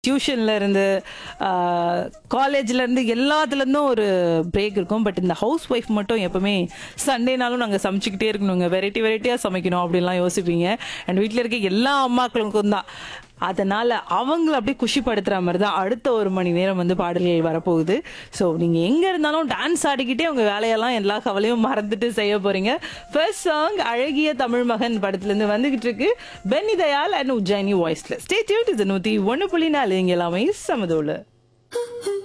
டியூஷன்ல இருந்து காலேஜ்ல இருந்து எல்லாத்துல இருந்தும் ஒரு பிரேக் இருக்கும் பட் இந்த ஹவுஸ் ஒய்ஃப் மட்டும் எப்பவுமே சண்டேனாலும் நாங்க சமைச்சுக்கிட்டே இருக்கணுங்க வெரைட்டி வெரைட்டியா சமைக்கணும் அப்படின்லாம் யோசிப்பீங்க அண்ட் வீட்ல இருக்க எல்லா அம்மாக்களுக்கும் தான் அதனால அவங்கள அப்படியே குஷிப்படுத்துற மாதிரி தான் அடுத்த ஒரு மணி நேரம் வந்து பாடல்கள் வரப்போகுது ஸோ நீங்க எங்க இருந்தாலும் டான்ஸ் ஆடிக்கிட்டே உங்க வேலையெல்லாம் எல்லா கவலையும் மறந்துட்டு செய்ய போறீங்க ஃபர்ஸ்ட் சாங் அழகிய தமிழ் மகன் படத்துல இருந்து வந்துகிட்டு இருக்கு பென்னி தயால் அண்ட் உஜ்ஜாயினி வாய்ஸ்ல ஸ்டே டியூட் இது நூத்தி ஒன்னு புள்ளி நாலு இங்க எல்லாமே சமதோல